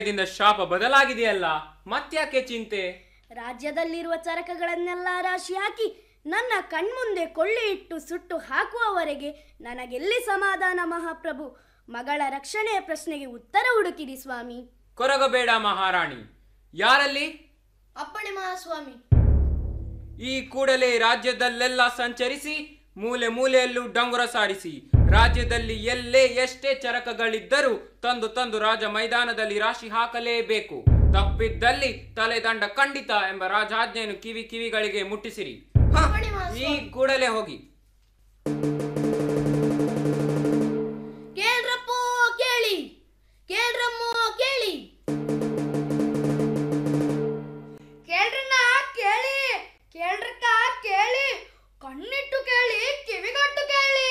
ದಿಂದ ಶಾಪ ಬದಲಾಗಿದೆಯಲ್ಲ ಮತ್ತ್ಯಾಕೆ ಚಿಂತೆ ರಾಜ್ಯದಲ್ಲಿರುವ ಚರಕಗಳನ್ನೆಲ್ಲ ರಾಶಿ ಹಾಕಿ ನನ್ನ ಕಣ್ಮುಂದೆ ಕೊಳ್ಳಿ ಇಟ್ಟು ಸುಟ್ಟು ಹಾಕುವವರೆಗೆ ನನಗೆಲ್ಲಿ ಸಮಾಧಾನ ಮಹಾಪ್ರಭು ಮಗಳ ರಕ್ಷಣೆಯ ಪ್ರಶ್ನೆಗೆ ಉತ್ತರ ಹುಡುಕಿರಿ ಸ್ವಾಮಿ ಕೊರಗಬೇಡ ಮಹಾರಾಣಿ ಯಾರಲ್ಲಿ ಅಪ್ಪಣೆ ಮಹಾಸ್ವಾಮಿ ಈ ಕೂಡಲೇ ರಾಜ್ಯದಲ್ಲೆಲ್ಲ ಸಂಚರಿಸಿ ಮೂಲೆ ಮೂಲೆಯಲ್ಲೂ ಡಂಗುರ ಸಾರಿಸಿ ರಾಜ್ಯದಲ್ಲಿ ಎಲ್ಲೇ ಎಷ್ಟೇ ಚರಕಗಳಿದ್ದರೂ ತಂದು ತಂದು ರಾಜ ಮೈದಾನದಲ್ಲಿ ರಾಶಿ ಹಾಕಲೇಬೇಕು ತಪ್ಪಿದ್ದಲ್ಲಿ ತಲೆದಂಡ ಖಂಡಿತ ಎಂಬ ರಾಜಾಜ್ಞೆಯನ್ನು ಕಿವಿ ಕಿವಿಗಳಿಗೆ ಮುಟ್ಟಿಸಿರಿ ಹ, ಈ ಕೂಡಲೇ ಹೋಗಿ ಕೇಳ್ರಪ್ಪೋ ಕೇಳಿ ಕೇಳ್ರಮ್ಮೋ ಕೇಳಿ ಕೇಳ್ರಣ್ಣ ಕೇಳಿ ಕೇಳ್ರಕ್ಕ ಕೇಳಿ ಕಣ್ಣಿಟ್ಟು ಕೇಳಿ ಕಿವಿಗಟ್ಟು ಕೇಳಿ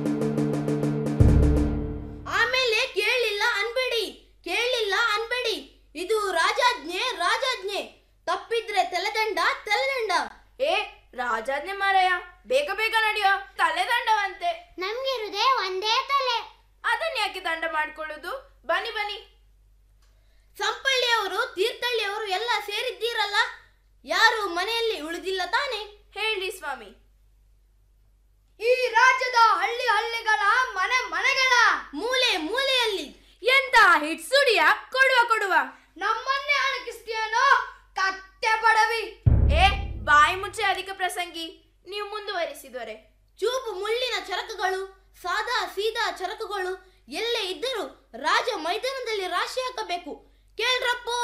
ಆಮೇಲೆ ಕೇಳಿಲ್ಲ ಅನ್ಬೇಡಿ ಕೇಳಿಲ್ಲ ಅನ್ಬೇಡಿ ಇದು ರಾಜಾಜ್ಞೆ ರಾಜಾಜ್ಞೆ ತಪ್ಪಿದ್ರೆ ತಲೆದಂಡ ತಲೆದಂಡ ಏ ರಾಜಾಜ್ಞೆ ಮಾರಾಯ ಬೇಗ ಬೇಗ ನಡೆಯೋ ತಲೆದಂಡವಂತೆ ನಮ್ಗಿರುದೇ ಒಂದೇ ತಲೆ ಅದನ್ನ ಯಾಕೆ ದಂಡ ಮಾಡ್ಕೊಳ್ಳೋದು ಬನ್ನಿ ಬನ್ನಿ ಸಂಪಳ್ಳಿಯವರು ತೀರ್ಥಹಳ್ಳಿಯವರು ಎಲ್ಲ ಸೇರಿದ್ದೀರಲ್ಲ ಯಾರು ಮನೆಯಲ್ಲಿ ಉಳಿದಿಲ್ಲ ತಾನೆ ಹೇಳಿ ಸ್ವಾಮಿ ಈ ರಾಜ್ಯದ ಹಳ್ಳಿ ಹಳ್ಳಿಗಳ ಮನೆ ಮನೆಗಳ ಮೂಲೆ ಮೂಲೆಯಲ್ಲಿ ಎಂತ ಹಿಟ್ಸುಡಿಯ ಕೊಡುವ ಕೊಡುವ ನಮ್ಮನ್ನೇ ಅಣಕಿಸ್ತೀಯನೋ ಕತ್ತೆ ಬಡವಿ ಏ ಬಾಯಿ ಮುಚ್ಚೆ ಅಧಿಕ ಪ್ರಸಂಗಿ ನೀವು ಮುಂದುವರಿಸಿದೊರೆ ಚೂಪು ಮುಳ್ಳಿನ ಚರಕಗಳು ಸಾದಾ ಸೀದಾ ಚರಕಗಳು ಎಲ್ಲೇ ಇದ್ದರೂ ರಾಜ ಮೈದಾನದಲ್ಲಿ ರಾಶಿ ಹಾಕಬೇಕು ಕೇಳ್ರಪ್ಪೋ